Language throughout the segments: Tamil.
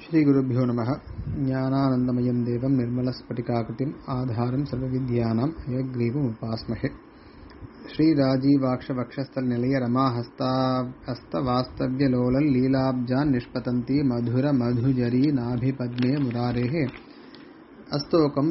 श्रीगुरुभ्यो नमः ज्ञानानन्दमयं देवं निर्मलस्फटिकाकृतिम् आधारं सर्वविद्यानां हयग्रीवमुपास्महे श्रीराजीवाक्षवक्षस्थलनिलय रमाहस्ता हस्तवास्तव्यलोलल् लीलाब्जान् निष्पतन्ती मधुरमधुजरी नाभिपद्मे मुरारेः अस्तोकं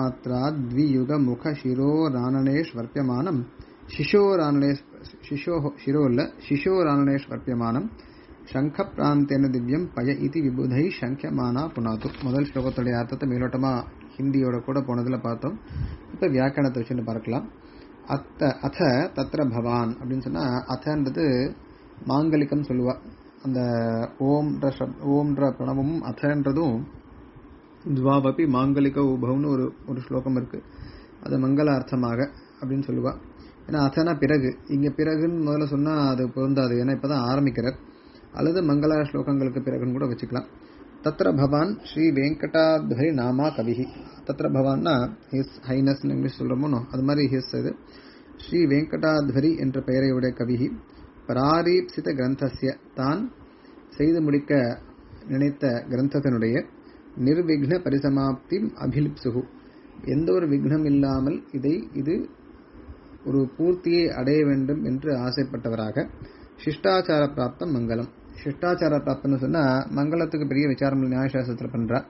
लोकमात्राद्वियुगमुखशिरोराननेष्वर्प्यमानं शिशोराननेष् शिशोः शिरोल्ल शिशोराननेष्वर्प्यमानं சங்கப்பிராந்தேன திவ்யம் பய இதி விபுதை சங்கியமானா புனாத்து முதல் ஸ்லோகத்துடைய அர்த்தத்தை மேலோட்டமா ஹிந்தியோட கூட போனதுல பார்த்தோம் இப்ப வியாக்கரணத்தை வச்சுன்னு பார்க்கலாம் அத்த அத தத்ர பவான் அப்படின்னு சொன்னா அத்தன்றது மாங்கலிகம் சொல்லுவா அந்த ஓம்ன்ற சப் ஓம்ன்ற பிரணவமும் அத்தன்றதும் துவாவபி மாங்கலிக உபவம்னு ஒரு ஒரு ஸ்லோகம் இருக்கு அது மங்கள அர்த்தமாக அப்படின்னு சொல்லுவா ஏன்னா அத்தனா பிறகு இங்க பிறகுன்னு முதல்ல சொன்னா அது பொருந்தாது ஏன்னா இப்பதான் ஆரம்பிக்கிறார் அல்லது மங்கள ஸ்லோகங்களுக்கு பிறகுன்னு கூட வச்சுக்கலாம் தத்ர பவான் ஸ்ரீ வெங்கடாத்வரி நாமா கவிஹி தத்ர பவான்னா ஹிஸ் ஹைனஸ் இங்கிலீஷ் சொல்றோமோ அது மாதிரி ஹிஸ் இது ஸ்ரீ வெங்கடாத்வரி என்ற பெயரை உடைய கவிஹி பராரீப்சித கிரந்தசிய தான் செய்து முடிக்க நினைத்த கிரந்தத்தினுடைய நிர்விக்ன பரிசமாப்தி அபிலிப்சுகு எந்த ஒரு விக்னம் இல்லாமல் இதை இது ஒரு பூர்த்தியை அடைய வேண்டும் என்று ஆசைப்பட்டவராக சிஷ்டாச்சார பிராப்தம் மங்களம் சிஷ்டாச்சார பிராப்தம்னு சொன்னா மங்களத்துக்கு பெரிய விசாரம் நியாயசாஸ்திரத்தில் பண்றா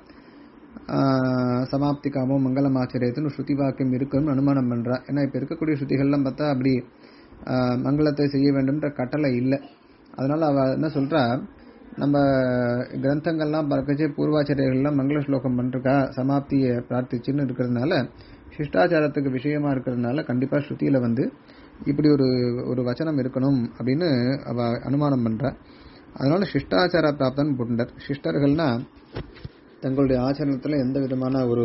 சமாப்தி காமம் மங்களம் ஆச்சரியத்துன்னு ஸ்ருதி வாக்கியம் இருக்குன்னு அனுமானம் பண்றா ஏன்னா இப்ப இருக்கக்கூடிய ஸ்ருதிகள்லாம் பார்த்தா அப்படி மங்களத்தை செய்ய வேண்டும்ன்ற கட்டளை இல்லை அதனால அவ என்ன சொல்றா நம்ம கிரந்தங்கள்லாம் பார்க்கச்சு பூர்வாச்சாரியர்கள்லாம் மங்கள ஸ்லோகம் பண்ணிருக்கா சமாப்தியை பிரார்த்திச்சுன்னு இருக்கிறதுனால சிஷ்டாச்சாரத்துக்கு விஷயமா இருக்கிறதுனால கண்டிப்பா ஸ்ருதியில வந்து இப்படி ஒரு ஒரு வச்சனம் இருக்கணும் அப்படின்னு அவ அனுமானம் பண்ற அதனால சிஷ்டாச்சார பிராப்தன் புண்டர் சிஷ்டர்கள்னா தங்களுடைய ஆச்சரணத்துல எந்த விதமான ஒரு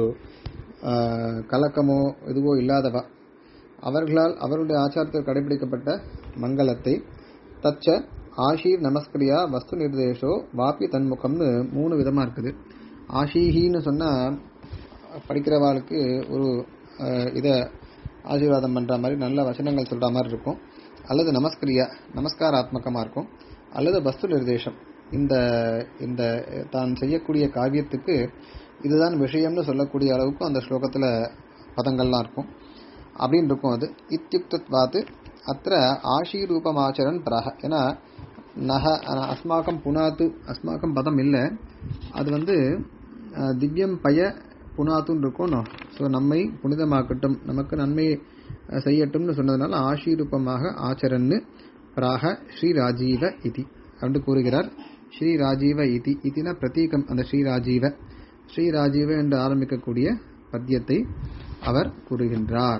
கலக்கமோ இதுவோ இல்லாதவா அவர்களால் அவருடைய ஆச்சாரத்தில் கடைபிடிக்கப்பட்ட மங்களத்தை தச்ச ஆஷீர் நமஸ்கரியா வஸ்து நிர்தேஷோ வாப்பி தன்முகம்னு மூணு விதமா இருக்குது ஆஷீஹின்னு சொன்னா படிக்கிறவாளுக்கு ஒரு இத ஆசீர்வாதம் பண்ற மாதிரி நல்ல வசனங்கள் சொல்ற மாதிரி இருக்கும் அல்லது நமஸ்கரியா நமஸ்காராத்மகமா இருக்கும் அல்லது வஸ்து நிர்தேசம் இந்த இந்த தான் செய்யக்கூடிய காவியத்துக்கு இதுதான் விஷயம்னு சொல்லக்கூடிய அளவுக்கு அந்த ஸ்லோகத்துல பதங்கள்லாம் இருக்கும் அப்படின்னு இருக்கும் அது இத்தியுக்தத்வாத்து அத்த ஆஷீரூபமாச்சரன் பிராக ஏன்னா நக அஸ்மாக்கம் புனாத்து அஸ்மாக்கம் பதம் இல்லை அது வந்து திவ்யம் பய புனாத்துன்னு இருக்கும் ஸோ நம்மை புனிதமாக்கட்டும் நமக்கு நன்மை செய்யட்டும்னு சொன்னதுனால ஆஷீரூபமாக ஆச்சரன்னு பிராக ஸ்ரீ ராஜீவ இதி அப்படின்னு கூறுகிறார் ஸ்ரீ ராஜீவ இதி இதினா பிரதீகம் அந்த ஸ்ரீ ராஜீவ ஸ்ரீ ராஜீவ என்று ஆரம்பிக்கக்கூடிய பத்தியத்தை அவர் கூறுகின்றார்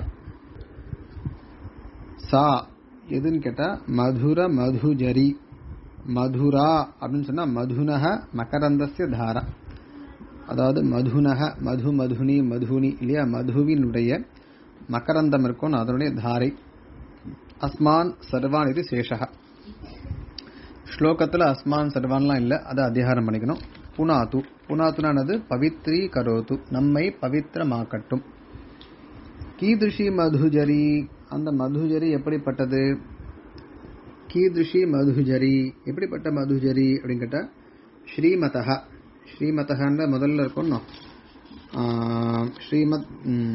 சா எதுன்னு கேட்டா மதுர மதுஜரி மதுரா அப்படின்னு சொன்னா மதுனக மகரந்தசிய தாரா அதாவது மதுனக மது மதுனி மதுனி இல்லையா மதுவினுடைய மகரந்தம் இருக்கும் அதனுடைய தாரை அஸ்மான் சர்வான் இது சேஷக ஸ்லோகத்துல அஸ்மான் சர்வான்லாம் இல்லை அதை அதிகாரம் பண்ணிக்கணும் புனாத்து புனாத்துனானது பவித்ரி கரோத்து நம்மை பவித்திரமாக்கட்டும் கீதுஷி மதுஜரி அந்த மதுஜரி எப்படிப்பட்டது கீதுஷி மதுஜரி எப்படிப்பட்ட மதுஜரி அப்படின்னு கேட்டா ஸ்ரீமதா ஸ்ரீமதகான்ற முதல்ல இருக்கணும் ஸ்ரீமத்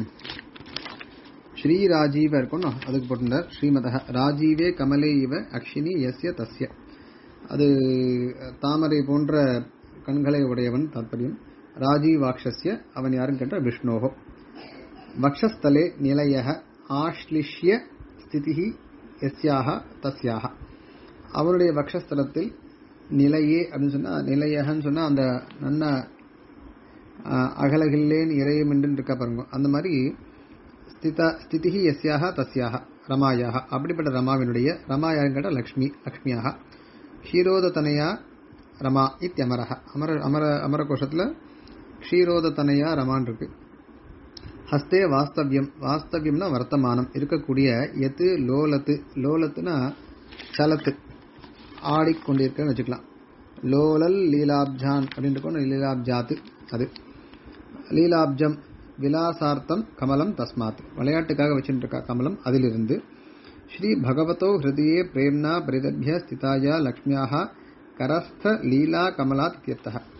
ஸ்ரீ ராஜீவ இருக்கணும் அதுக்கு போட்டிருந்தார் ஸ்ரீமத ராஜீவே கமலே இவ அக்ஷினி எஸ்ய தஸ்ய அது தாமரை போன்ற கண்களை உடையவன் தாற்பயம் ராஜீவாக்ஷஸ்ய அவன் யாருன்னு கேட்டால் விஷ்ணோகோ வக்ஷஸ்தலே நிலைய ஆஷ்லிஷ்ய ஸ்திதி எஸ்யாக தஸ்யாக அவருடைய வக்ஷஸ்தலத்தில் நிலையே அப்படின்னு சொன்னா நிலையகன்னு சொன்னா அந்த நன்ன அகலகில்லேன் இறையும் என்று இருக்கா பாருங்க அந்த மாதிரி ஸ்திதா ஸ்திதி எஸ்யாக தஸ்யாக ரமாயாக அப்படிப்பட்ட ரமாவினுடைய ரமா யாருன்னு கேட்டால் லக்ஷ்மி லக்ஷ்மியாக க்ஷீரோததனையா ரமா இத்தியமரக அமர அமர அமரகோஷத்தில் க்ஷீரோததனையா ரமான் இருக்கு ஹஸ்தே வாஸ்தவ்யம் வாஸ்தவ்யம்னா வர்த்தமானம் இருக்கக்கூடிய எத்து லோலத்து லோலத்துனா சலத்து ஆடிக்கொண்டிருக்கன்னு வச்சுக்கலாம் லோலல் லீலாப்ஜான் அப்படின்னு இருக்கும் லீலாப்ஜாத்து அது லீலாப்ஜம் விலாசார்த்தம் கமலம் தஸ்மாத் விளையாட்டுக்காக வச்சுட்டு இருக்கா கமலம் அதிலிருந்து ஸ்ரீ பகவதோ ஹிருதயே பிரேம்னா பரிதபிய ஸ்திதாயா லக்ஷ்மியாக கரஸ்த லீலா கமலாத் இத்தியர்த்தः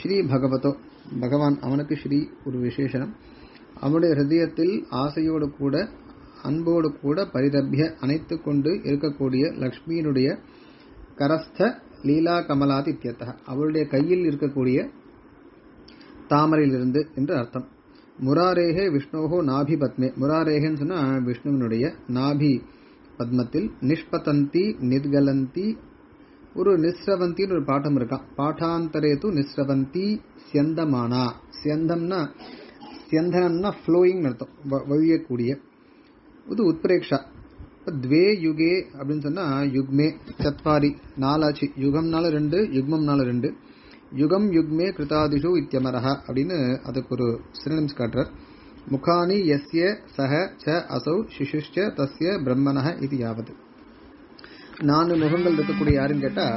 ஸ்ரீ பகவதோ பகவான் அவனுக்கு ஸ்ரீ ஒரு விசேஷனம் அவனுடைய ஹிருதயத்தில் ஆசையோடு கூட அன்போடு கூட பரிதபிய அணைத்து கொண்டு இருக்கக்கூடிய லக்ஷ்மியினுடைய கரஸ்த லீலா கமலாதி இத்தியர்த்தக அவளுடைய கையில் இருக்கக்கூடிய தாமரையிலிருந்து என்று அர்த்தம் முராரேகே விஷ்ணோகோ நாபி பத்மே முராரேகன்னு சொன்னா விஷ்ணுவினுடைய நாபி பத்மத்தில் நிஷ்பதந்தி நிர்கலந்தி ஒரு நிஸ்ரவந்தின்னு ஒரு பாட்டம் இருக்கான் பாட்டாந்தரே து நிஸ்ரவந்தி சியந்தமானா சியந்தம்னா சியந்தனம்னா ஃப்ளோயிங் அர்த்தம் வ- வழியக்கூடிய இது உத்பிரேக்ஷா இப்ப துவே யுகே அப்படின்னு சொன்னா யுக்மே சத்வாரி நாலாச்சு யுகம்னால ரெண்டு யுக்மம்னால ரெண்டு யுகம் யுக்மே கிருதாதிஷு இத்தியமரஹ அப்படின்னு அதுக்கு ஒரு சினிம்ஸ் காட்டுறார் முகானி எஸ்ய சஹ ச அசௌ சிசுஷ்ச தஸ்ய பிரம்மணஹ இது யாவது நான்கு முகங்கள் இருக்கக்கூடிய யாருன்னு கேட்டா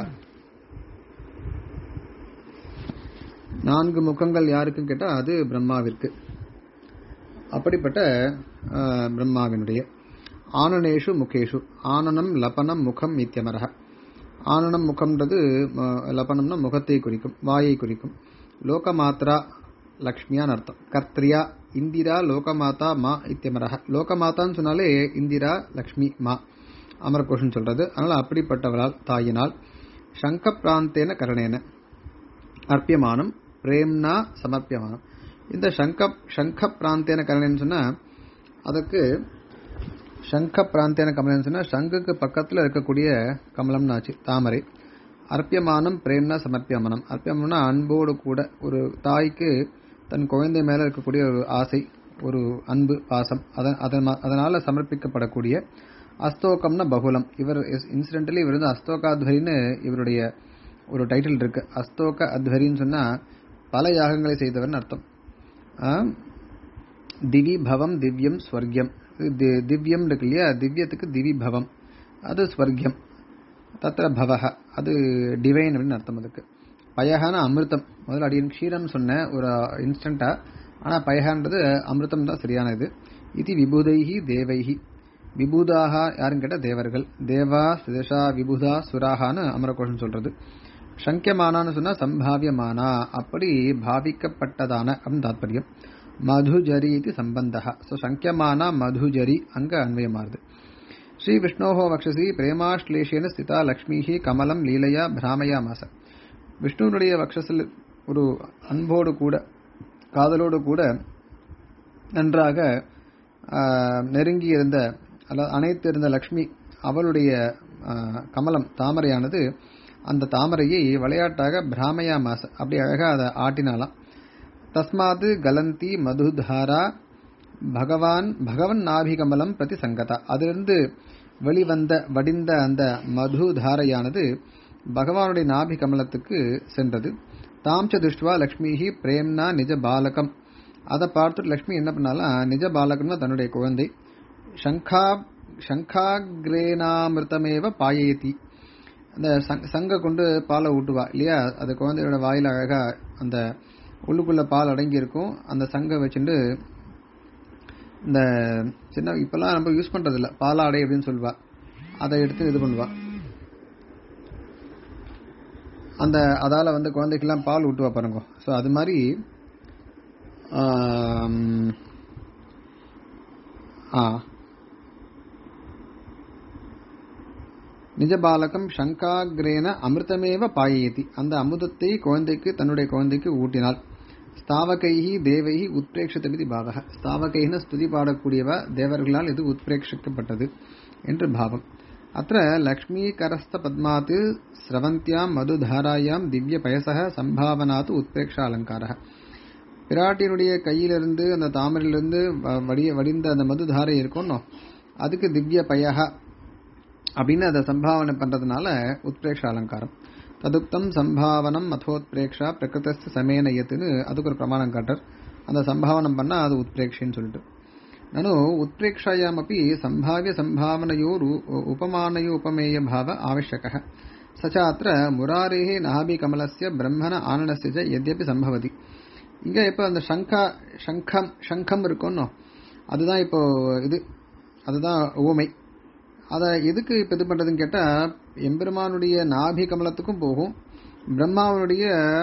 நான்கு முகங்கள் யாருக்குன்னு கேட்டா அது பிரம்மாவிற்கு அப்படிப்பட்ட ஆஹ், பிரம்மாவினுடைய ஆனனேஷு முகேஷு ஆனனம் லபனம் முகம் இத்தியமரக ஆனனம் முகம்ன்றது ஆஹ், லபனம்னா முகத்தை குறிக்கும் வாயை குறிக்கும் லோகமாத்ரா லக்ஷ்மியான்னு அர்த்தம் கர்த்ரியா இந்திரா லோகமாதா மா இத்தியமரக லோகமாதான்னு சொன்னாலே இந்திரா லக்ஷ்மி மா அமரகோஷன் சொல்றது அதனால அப்படிப்பட்டவளால் தாயினால் சங்க பிராந்தேன கரணேன அர்ப்பியமானம் பிரேம்னா சமர்ப்பியமானம் இந்த சங்க சங்க பிராந்தேன கரணேன்னு சொன்னா அதுக்கு சங்க பிராந்தேன கமலம்னு சொன்னா சங்குக்கு பக்கத்துல இருக்கக்கூடிய கமலம்னு ஆச்சு தாமரை அர்ப்பியமானம் பிரேம்னா சமர்ப்பியமானம் அர்ப்பியமானம்னா அன்போடு கூட ஒரு தாய்க்கு தன் குழந்தை மேல இருக்கக்கூடிய ஒரு ஆசை ஒரு அன்பு பாசம் அதன் அதன் அதனால சமர்ப்பிக்கப்படக்கூடிய அஸ்தோகம்னா பகுலம் இவர் இன்சிடென்டலி இவர் வந்து அஸ்தோகாத்வரின்னு இவருடைய ஒரு டைட்டில் இருக்கு அஸ்தோக அத்வரின்னு சொன்னா பல யாகங்களை செய்தவர்னு அர்த்தம் ஆ, திவி பவம் திவ்யம் ஸ்வர்கியம் இது தி- திவ்யம் இருக்கு இல்லையா திவ்யத்துக்கு திவி பவம் அது ஸ்வர்கியம் தத்திர பவஹ அது டிவைன் அப்படின்னு அர்த்தம் அதுக்கு பயஹான அமிர்தம் முதல்ல அடியன் க்ஷீரம் சொன்ன ஒரு இன்ஸ்டண்டா ஆனா பயஹான்றது அமிர்தம் தான் சரியான இது இது விபூதைஹி தேவைஹி விபூதாக யாருன்னு கேட்டா தேவர்கள் தேவா சுதேஷா விபுதா சுராகான்னு அமரகோஷம் சொல்றது சங்கியமானான்னு சொன்னா சம்பாவியமானா அப்படி பாவிக்கப்பட்டதான அப்படின்னு தாத்பரியம் மதுஜரி இது சம்பந்தா ஸோ சங்கியமானா மதுஜரி அங்க அன்வயமாறுது ஸ்ரீ விஷ்ணோஹோ வக்ஷசி பிரேமாஷ்லேஷேன ஸ்திதா லக்ஷ்மிஹி கமலம் லீலையா பிராமயாமாச விஷ்ணுனுடைய வக்ஷசில் ஒரு அன்போடு கூட காதலோடு கூட நன்றாக ஆஹ், நெருங்கி இருந்த அல்லது அனைத்து இருந்த லக்ஷ்மி அவளுடைய ஆஹ், கமலம் தாமரையானது அந்த தாமரையை விளையாட்டாக பிராமயா மாச அப்படி அழகா அதை ஆட்டினாலாம் தஸ்மாது கலந்தி மதுதாரா பகவான் பகவன் நாபிகமலம் பிரதி சங்கதா அதிலிருந்து வெளிவந்த வடிந்த அந்த மது தாரையானது பகவானுடைய நாபி கமலத்துக்கு சென்றது தாம் ச திருஷ்டுவா லக்ஷ்மிஹி பிரேம்னா நிஜ பாலகம் அதை பார்த்துட்டு லக்ஷ்மி என்ன பண்ணாலாம் நிஜ பாலகம்னா தன்னுடைய குழந்தை சங்கா சங்காகிரேனாமிருத்தமேவ பாயேதி அந்த சங்- சங்க கொண்டு பாலை ஊட்டுவா இல்லையா அது குழந்தையோட வாயில அழகா அந்த உள்ளுக்குள்ள பால் அடங்கி இருக்கும் அந்த சங்கை வச்சுட்டு இந்த சின்ன இப்பெல்லாம் நம்ம யூஸ் பண்றது இல்ல பாலாடை அப்படின்னு சொல்லுவா அதை எடுத்து இது பண்ணுவா அந்த அதால வந்து குழந்தைக்கெல்லாம் பால் ஊட்டுவா பாருங்க ஸோ அது மாதிரி ஆம், ஆ நிஜ பாலகம் சங்காகிரேன அமிர்தமேவ பாயேதி அந்த அமுதத்தை குழந்தைக்கு தன்னுடைய குழந்தைக்கு ஊட்டினாள் ஸ்தாவகைஹி தேவைஹி உத்பிரேட்சித்தமிதி பாவக ஸ்தாவகைன்னு ஸ்துதி பாடக்கூடியவ தேவர்களால் இது உத்பிரேட்சிக்கப்பட்டது என்று பாவம் அத்த லக்ஷ்மீ கரஸ்த பத்மாத் ஸ்ரவந்தியாம் மதுதாராயாம் திவ்ய பயசக சம்பாவனாத்து உத்பிரேக்ஷ அலங்காரः பிராட்டியினுடைய கையிலிருந்து அந்த தாமரையிலிருந்து வ- வடிய வடிந்த அந்த மதுதாரை இருக்கும்னோ அதுக்கு திவ்ய பயக அப்படின்னு அதை சம்பாவனை பண்றதுனால உத்பிரேக்ஷ அலங்காரம் ததுக்தம் சம்பாவனம் மதோத்பிரேக்ஷா பிரகிருதஸ்து சமேனயத்துன்னு அதுக்கு ஒரு பிரமாணம் காட்டர் அந்த சம்பாவனம் பண்ணா அது உத்பிரேக்ஷன்னு சொல்லிட்டு நனு உத்பிரேக்ஷாயாமப்பி சம்பாவிய சம்பாவனையோர் உபமானயோ உபமேய பாவ ஆவश्यकः स च अत्र முராரேஹே நாபி கமலஸ்ய பிரம்மண ஆனனஸ்ய ச எத்யபி சம்பவதி இங்க இப்ப அந்த சங்கா சங்கம் சங்கம் இருக்கும்னோ அதுதான் இப்போ இது அதுதான் உவமை அதை எதுக்கு இப்போ இது பண்ணுறதுன்னு கேட்டால் எம்பெருமானுடைய நாபி கமலத்துக்கும் போகும் பிரம்மாவனுடைய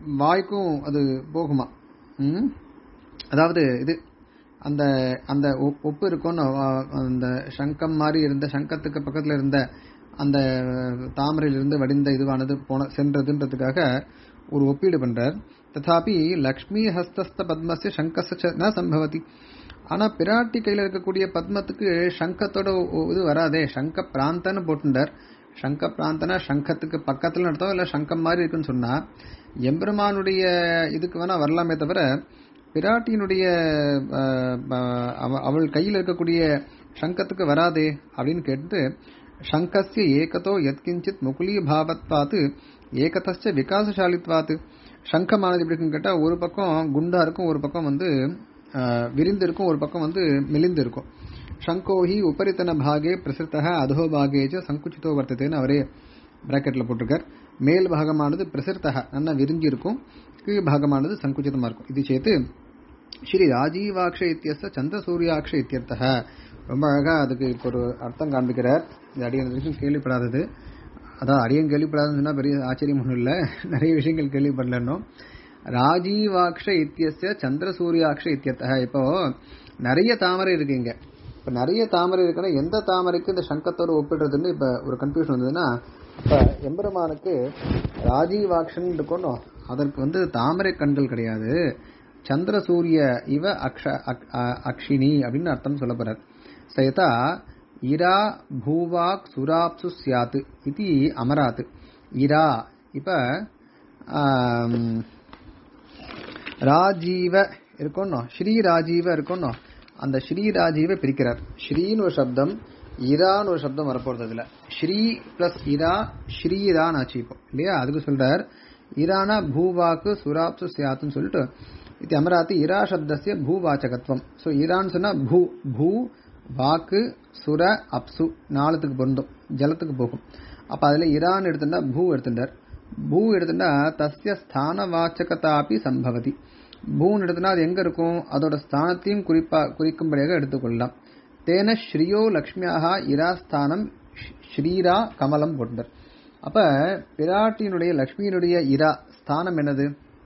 வாய்க்கும் அது போகுமா ம்? அதாவது இது அந்த அந்த ஒப்- ஒப்பு இருக்கும்னு அஹ், அந்த சங்கம் மாதிரி இருந்த சங்கத்துக்கு பக்கத்துல இருந்த அந்த தாமரையிலிருந்து வடிந்த இதுவானது போன சென்றதுன்றதுக்காக ஒரு ஒப்பீடு பண்றார் ததாபி லக்ஷ்மி ஹஸ்தஸ்த பத்மஸ்ய சங்கச ந சம்பவதி ஆனா பிராட்டி கையில இருக்கக்கூடிய பத்மத்துக்கு சங்கத்தோட ஒ- இது வராதே சங்க பிராந்தன்னு போட்டுண்டார் சங்க பிராந்தனா சங்கத்துக்கு பக்கத்துல நடத்தோம் இல்ல சங்கம் மாதிரி இருக்குன்னு சொன்னா எம்பெருமானுடைய இதுக்கு வேணா வரலாமே தவிர பிராட்டியினுடைய அஹ், அஹ், அவ- அவள் கையில் இருக்கக்கூடிய சங்கத்துக்கு வராதே அப்படின்னு கேட்டு சங்கஸ்ய ஏகதோ எத்கிஞ்சித் முகுலி பாவத்வாத்து ஏகதஸ்ய விகாசசாலித்வாத்து சங்கமானது எப்படி இருக்குன்னு கேட்டா ஒரு பக்கம் குண்டா இருக்கும் ஒரு பக்கம் வந்து அஹ், விரிந்து இருக்கும் ஒரு பக்கம் வந்து மெலிந்து இருக்கும் சங்கோஹி உபரித்தன பாகே பிரசிருத்தக அதோ பாகேஜ சங்குச்சிதோ வர்த்ததேன்னு அவரே பிராக்கெட்ல போட்டிருக்கார் மேல் பாகமானது பிரசிருத்தக நல்லா விரிஞ்சு இருக்கும் கீழ் பாகமானது சங்குச்சிதமா இருக்கும் இது சேர்த்து ஸ்ரீ ராஜீவாக்ஷ இத்தியஸ்த சந்திர சூர்யாக்ஷ இத்தியர்த்தக ரொம்ப அழகா அதுக்கு இப்போ ஒரு அர்த்தம் காண்பிக்கிறார் இது அடியன் வரைக்கும் கேள்விப்படாதது அதான் அடியன் கேள்விப்படாதுன்னு சொன்னா பெரிய ஆச்சரியம் ஒன்றும் இல்லை நிறைய விஷயங்கள் கேள்விப்படலன்னும் ராஜீவாக்ஷ இத்தியஸ்ய சந்திர சூர்யாக்ஷ இத்தியர்த்தக இப்போ நிறைய தாமரை இருக்கு இங்க இப்ப நிறைய தாமரை இருக்குன்னா எந்த தாமரைக்கு இந்த சங்கத்தோட ஒப்பிடுறதுன்னு இப்ப ஒரு கன்ஃபியூஷன் வந்ததுன்னா இப்ப எம்பெருமானுக்கு ராஜீவாக்ஷன் இருக்கணும் அதற்கு வந்து தாமரை கண்கள் கிடையாது சந்திர சூரிய இவ அக்ஷ அக்- அ- அக்ஷினி அப்படின்னு அர்த்தம் சொல்ல போறார் சயதா இரா பூவாக் சுராப்சு சியாத் இது அமராத் இரா இப்ப ஆம், ராஜீவ இருக்கணும் ஸ்ரீ ராஜீவ இருக்கணும் அந்த ஸ்ரீ ராஜீவ பிரிக்கிறார் ஸ்ரீன்னு ஒரு சப்தம் இரான்னு ஒரு சப்தம் வரப்போறது அதுல ஸ்ரீ பிளஸ் இரா ஸ்ரீரான்னு ஆச்சு இப்போ இல்லையா அதுக்கு சொல்றார் இரானா பூவாக்கு சுராப்சு சியாத்துன்னு சொல்லிட்டு இது அமராத்தி இரா சப்தசிய பூவாச்சகத்துவம் ஸோ இரான்னு சொன்னா பூ பூ வாக்கு சுர அப்சு நாலுத்துக்கு பொருந்தும் ஜலத்துக்கு போகும் அப்ப அதுல இரான்னு எடுத்துட்டா பூ எடுத்துட்டார் பூ எடுத்துட்டா தஸ்ய ஸ்தான வாச்சகதாபி சம்பவதி பூன்னு எடுத்துனா அது எங்க இருக்கும் அதோட ஸ்தானத்தையும் குறிப்பா குறிக்கும்படியாக எடுத்துக்கொள்ளலாம் தேன ஸ்ரீயோ லக்ஷ்மியாக இராஸ்தானம் ஷ்- ஸ்ரீரா கமலம் போட்டார் அப்ப பிராட்டியினுடைய லக்ஷ்மியினுடைய இரா ஸ்தானம் என்னது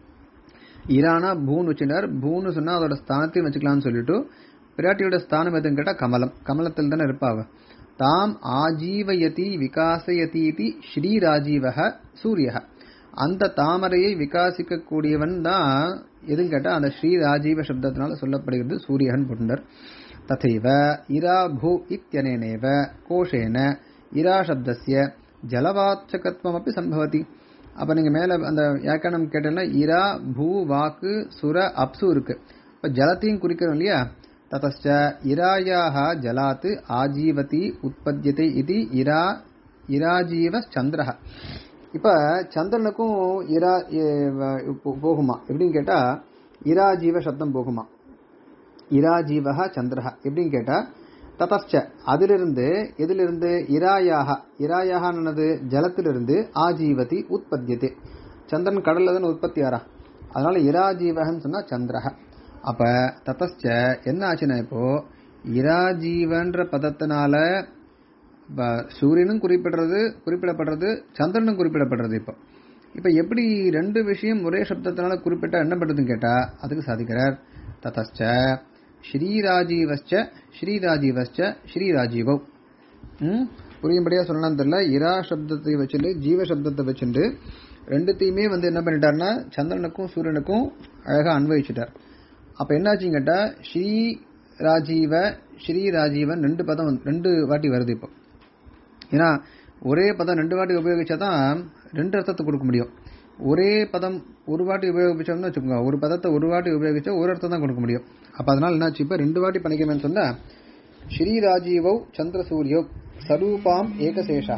இரானா பூன்னு வச்சுட்டார் பூன்னு சொன்னா அதோட ஸ்தானத்தையும் வச்சுக்கலாம்னு சொல்லிட்டு பிராட்டியோட ஸ்தானம் எதுன்னு கேட்டா கமலம் கமலத்தில் தானே இருப்பாவ தாம் ஆஜீவயதி விகாசயதி இதி ஸ்ரீராஜீவக சூரியக அந்த தாமரையை விகாசிக்க கூடியவன் தான் எதுன்னு கேட்டா அந்த ஸ்ரீ ராஜீவ சப்தத்தினால சொல்லப்படுகிறது சூரியகன் புண்டர் ததைவ இரா பூ இத்தியனேனேவ கோஷேன இரா சப்தஸ்ய ஜலவாச்சகத்துவம் சம்பவதி அப்ப நீங்க மேல அந்த வியாக்கரணம் கேட்டீங்கன்னா இரா பூ வாக்கு சுர அப்சு இருக்கு இப்ப ஜலத்தையும் குறிக்கிறோம் இல்லையா ததச்ச இராயாக ஜலாத் ஆஜீவதி உற்பத்தியத்தை இது இரா இராஜீவ சந்திரஹ இப்ப சந்திரனுக்கும் இரா எ- வ- போ- போகுமா எப்படின்னு கேட்டா இராஜீவ சப்தம் போகுமா இராஜீவக சந்திரஹ எப்படின்னு கேட்டா ததச்ச அதிலிருந்து எதிலிருந்து இராயாக இராயாகனது ஜலத்திலிருந்து ஆஜீவதி உற்பத்தியதே சந்திரன் கடல்ல தானே உற்பத்தி ஆறா அதனால இராஜீவகன்னு சொன்னா சந்திரஹ அப்ப ததச்ச என்ன ஆச்சுன்னா இப்போ இராஜீவன்ற பதத்தினால இப்ப சூரியனும் குறிப்பிடுறது குறிப்பிடப்படுறது சந்திரனும் குறிப்பிடப்படுறது இப்போ இப்ப எப்படி ரெண்டு விஷயம் ஒரே சப்தத்தினால குறிப்பிட்டா என்ன பண்றதுன்னு கேட்டா அதுக்கு சாதிக்கிறார் ததச்ச ஸ்ரீராஜீவஸ்ச ஸ்ரீராஜீவஸ்ச ஸ்ரீராஜீவவ் ம் புரியும்படியா சொல்லலாம் தெரியல இரா சப்தத்தை வச்சுட்டு ஜீவ சப்தத்தை வச்சுட்டு ரெண்டுத்தையுமே வந்து என்ன பண்ணிட்டாருன்னா சந்திரனுக்கும் சூரியனுக்கும் அழகா அன்வயிச்சுட்டார் அப்ப என்னாச்சுன்னு கேட்டா ஸ்ரீ ராஜீவ ஸ்ரீ ராஜீவன் ரெண்டு பதம் வந்து- ரெண்டு வாட்டி வருது இப்போ ஏன்னா ஒரே பதம் ரெண்டு வாட்டி உபயோகிச்சா தான் ரெண்டு அர்த்தத்தை கொடுக்க முடியும் ஒரே பதம் ஒரு வாட்டி உபயோகிச்சோம்னு வச்சுக்கோங்க ஒரு பதத்தை ஒரு வாட்டி உபயோகிச்சா ஒரு அர்த்தம் தான் கொடுக்க முடியும் அப்ப அதனால என்னாச்சு இப்ப ரெண்டு வாட்டி பண்ணிக்கணும்னு சொன்னா ஸ்ரீ ராஜீவௌ சந்திர சூரியோ சரூபாம் ஏகசேஷா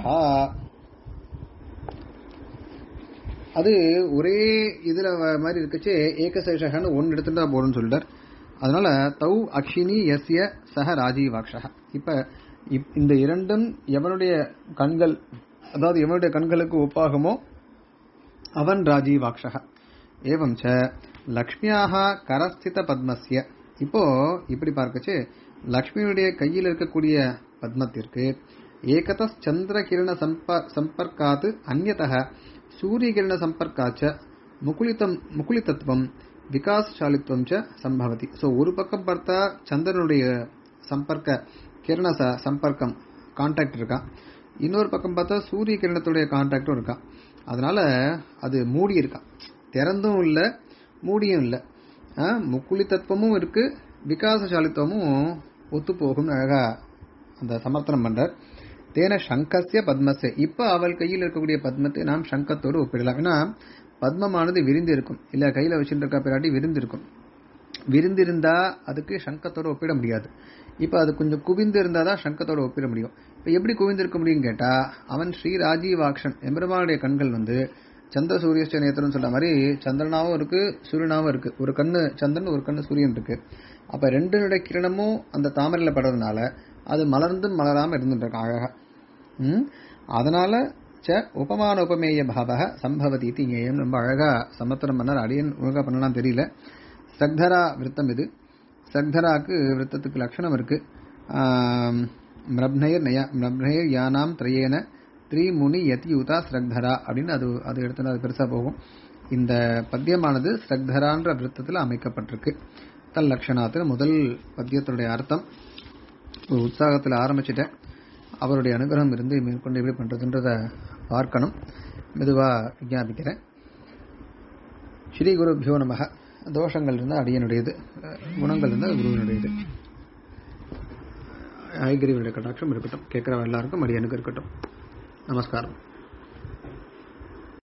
அது ஒரே இதுல வ- மாதிரி இருக்கச்சே ஏகசேஷகன்னு ஒன்னு எடுத்துட்டா போதும்னு சொல்லிட்டார் அதனால தௌ அக்ஷினி எஸ்ய சக ராஜீவாக்ஷா இப்ப இப்- இந்த இரண்டும் எவனுடைய கண்கள் அதாவது எவனுடைய கண்களுக்கு ஒப்பாகுமோ அவன் ராஜீவாக்ஷா ஏவம் ச லக்ஷ்மியாக கரஸ்தித பத்மஸ்ய இப்போ இப்படி பார்க்கச்சு லக்ஷ்மியுடைய கையில் இருக்கக்கூடிய பத்மத்திற்கு ஏகத சந்திர கிரண சம்ப சம்பர்க்காத்து அந்நதக சூரிய கிரண சம்பர்க்காச்ச முகுலித்தம் முகுலித்தத்துவம் விகாசசாலித்துவம் ச சம்பவதி ஸோ ஒரு பக்கம் பார்த்தா சந்திரனுடைய சம்பர்க்க கிரண ச- சம்பர்க்கம் கான்டாக்ட் இருக்கான் இன்னொரு பக்கம் பார்த்தா சூரிய கிரணத்துடைய கான்டாக்டும் இருக்கான் அதனால அது மூடி இருக்கான் திறந்தும் இல்லை மூடியும் இல்லை முக்குளி தத்துவமும் இருக்கு விகாசசாலித்துவமும் ஒத்து போகும் அழகா அந்த சமர்த்தனம் பண்றார் தேன சங்கஸ்ய பத்மஸ்ய இப்ப அவள் கையில் இருக்கக்கூடிய பத்மத்தை நாம் சங்கத்தோடு ஒப்பிடலாம் ஏன்னா பத்மமானது விரிந்து இருக்கும் இல்ல கையில வச்சுட்டு இருக்க பிராட்டி விரிந்து இருக்கும் விரிந்திருந்தா அதுக்கு சங்கத்தோட ஒப்பிட முடியாது இப்ப அது கொஞ்சம் குவிந்து இருந்தாதான் சங்கத்தோட ஒப்பிட முடியும் இப்ப எப்படி குவிந்திருக்க முடியும்னு கேட்டா அவன் ஸ்ரீ ராஜீவாக்ஷன் எம்பெருமானுடைய கண்கள் வந்து சந்திர சூரிய நேத்திரம் சொல்ற மாதிரி சந்திரனாவும் இருக்கு சூரியனாவும் இருக்கு ஒரு கண்ணு சந்திரன் ஒரு கண்ணு சூரியன் இருக்கு அப்ப ரெண்டுனுடைய கிரணமும் அந்த தாமரையில படுறதுனால அது மலர்ந்தும் மலராம இருந்துட்டு இருக்கு அழகா ம்? அதனால ச உபமான உபமேய பாவக சம்பவதி இது ஞேயம் ரொம்ப அழகா சமத்திரம் பண்ணார் அடியன் ஒழுங்கா பண்ணலாம் தெரியல சக்தரா விருத்தம் இது சக்தராக்கு விருத்தத்துக்கு லட்சணம் இருக்கு ஆம், மிரப்னயர் நய மிரப்னயர் யானாம் திரையேன த்ரிமுனி யதியுதா ஸ்ரக்தரா அப்படின்னு அது அது எடுத்தோன்னா அது பெருசா போகும் இந்த பத்தியமானது ஸ்ரக்தரான்ற விருத்தத்தில் அமைக்கப்பட்டிருக்கு தல் லட்சணாத்துல முதல் பத்தியத்தினுடைய அர்த்தம் ஒரு உற்சாகத்தில் ஆரம்பிச்சிட்டேன் அவருடைய அனுகிரகம் இருந்து மேற்கொண்டு எப்படி பண்றதுன்றத பார்க்கணும் மெதுவா விஞ்ஞாபிக்கிறேன் ஸ்ரீ குருபியோ நமக தோஷங்கள் இருந்தால் அடியனுடையது அஹ் குணங்கள் இருந்தால் குருவினுடையது ஐகிரிவனுடைய கட்டாட்சம் இருக்கட்டும் கேட்குற எல்லாருக்கும் அடியனுக்கு இருக்கட்டும் நமஸ்காரம்